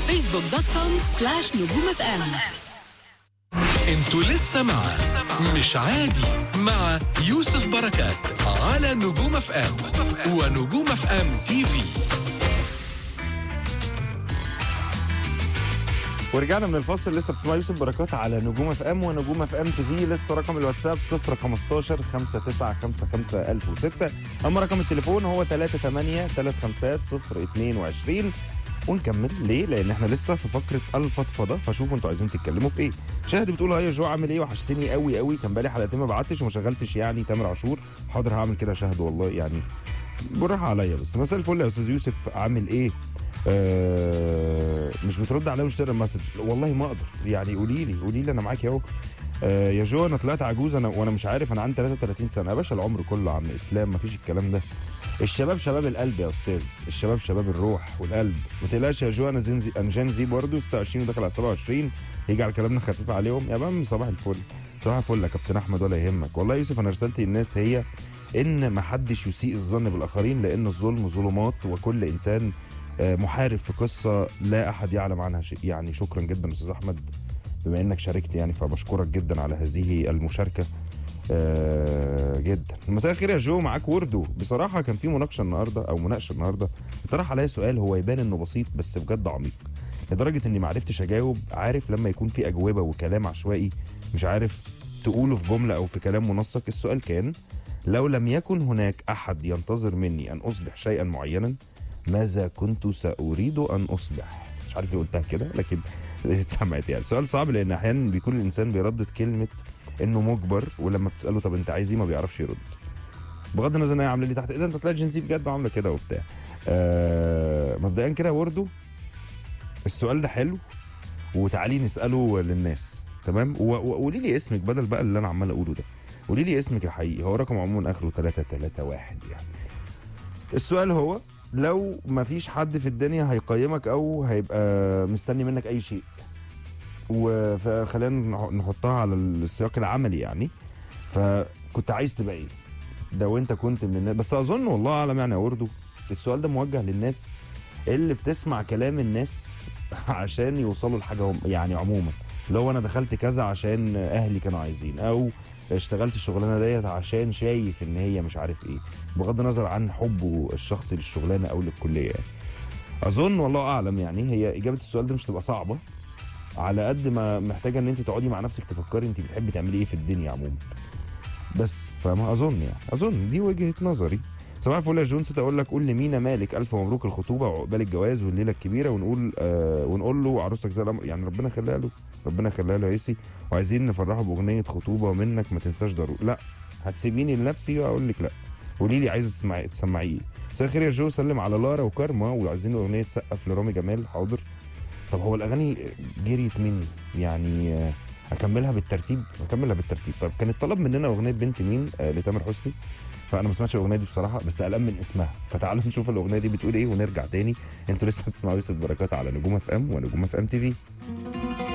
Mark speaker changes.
Speaker 1: فيسبوك دوت كوم سلاش نجوم اف ام
Speaker 2: انتوا لسه مع مش عادي مع يوسف بركات على نجوم اف ام ونجوم اف ام تي في
Speaker 3: ورجعنا من الفاصل لسه بتسمع يوسف بركات على نجوم اف ام ونجوم اف ام تي في لسه رقم الواتساب 015 5955 1006 اما رقم التليفون هو 38 35 022 ونكمل ليه؟ لان احنا لسه في فقره الفضفضه فشوفوا انتوا عايزين تتكلموا في ايه. شاهد بتقول ها يا جو عامل ايه وحشتني قوي قوي كان بقالي حلقتين ما بعتش وما شغلتش يعني تامر عاشور حاضر هعمل كده شاهد والله يعني بالراحه عليا بس مساء الفل يا استاذ يوسف عامل ايه؟ آه مش بترد عليا مش تقرا المسج والله ما اقدر يعني قولي لي قولي لي انا معاكي اهو آه يا جو انا طلعت عجوز انا وانا مش عارف انا عندي 33 سنه يا باشا العمر كله عم اسلام مفيش الكلام ده الشباب شباب القلب يا استاذ الشباب شباب الروح والقلب ما تقلقش يا جو انا زنزي انا جنزي برضه 26 وداخل على 27 يجي على كلامنا خفيف عليهم يا بام صباح الفل صباح الفل يا كابتن احمد ولا يهمك والله يا يوسف انا رسالتي للناس هي ان ما حدش يسيء الظن بالاخرين لان الظلم ظلمات وكل انسان آه، محارب في قصه لا احد يعلم عنها شيء يعني شكرا جدا استاذ احمد بما انك شاركت يعني فبشكرك جدا على هذه المشاركه آه جدا مساء الخير يا جو معاك وردو بصراحه كان في مناقشه النهارده او مناقشه النهارده اطرح عليا سؤال هو يبان انه بسيط بس بجد عميق لدرجه اني ما عرفتش اجاوب عارف لما يكون في اجوبه وكلام عشوائي مش عارف تقوله في جمله او في كلام منسق السؤال كان لو لم يكن هناك احد ينتظر مني ان اصبح شيئا معينا ماذا كنت ساريد ان اصبح مش عارف ليه قلتها كده لكن اتسمعت يعني سؤال صعب لان احيانا بيكون الانسان بيردد كلمه انه مجبر ولما بتساله طب انت عايز ايه ما بيعرفش يرد بغض النظر ان هي عامله لي تحت ايه ده انت طلعت جنسي بجد وعامله كده وبتاع آه مبدئيا كده برضه السؤال ده حلو وتعالي نساله للناس تمام و- و- وقولي لي اسمك بدل بقى اللي انا عمال اقوله ده قولي لي اسمك الحقيقي هو رقم عموما اخره 331 يعني السؤال هو لو ما فيش حد في الدنيا هيقيمك او هيبقى مستني منك اي شيء وخلينا نح- نحطها على السياق العملي يعني فكنت عايز تبقى ايه ده وانت كنت من الناس بس اظن والله اعلم يعني يا وردو السؤال ده موجه للناس اللي بتسمع كلام الناس عشان يوصلوا لحاجه هم يعني عموما لو انا دخلت كذا عشان اهلي كانوا عايزين او اشتغلت الشغلانه ديت عشان شايف ان هي مش عارف ايه بغض النظر عن حبه الشخصي للشغلانه او للكليه يعني اظن والله اعلم يعني هي اجابه السؤال ده مش تبقى صعبه على قد ما محتاجه ان انت تقعدي مع نفسك تفكري انت بتحبي تعملي ايه في الدنيا عموما بس فاهمه اظن يعني اظن دي وجهه نظري صباح الفل يا جونس اقول لك قول لمينا مالك الف مبروك الخطوبه وعقبال الجواز والليله الكبيره ونقول آه ونقول له عروستك زي القمر يعني ربنا يخليها له ربنا يخليها له يا ياسي وعايزين نفرحه باغنيه خطوبه منك ما تنساش ضروري لا هتسيبيني لنفسي واقول لك لا قولي لي عايزه تسمعي تسمعيه إيه؟ مساء الخير يا جو سلم على لارا وكارما وعايزين اغنيه تسقف لرامي جمال حاضر طب هو الاغاني جريت مني يعني آه، اكملها بالترتيب اكملها بالترتيب طب كان الطلب مننا اغنيه بنت مين آه لتامر حسني فانا ما سمعتش الاغنيه دي بصراحه بس قلقان من اسمها فتعالوا نشوف الاغنيه دي بتقول ايه ونرجع تاني انتوا لسه بتسمعوا يوسف بركات على نجوم اف ام ونجوم اف ام تي في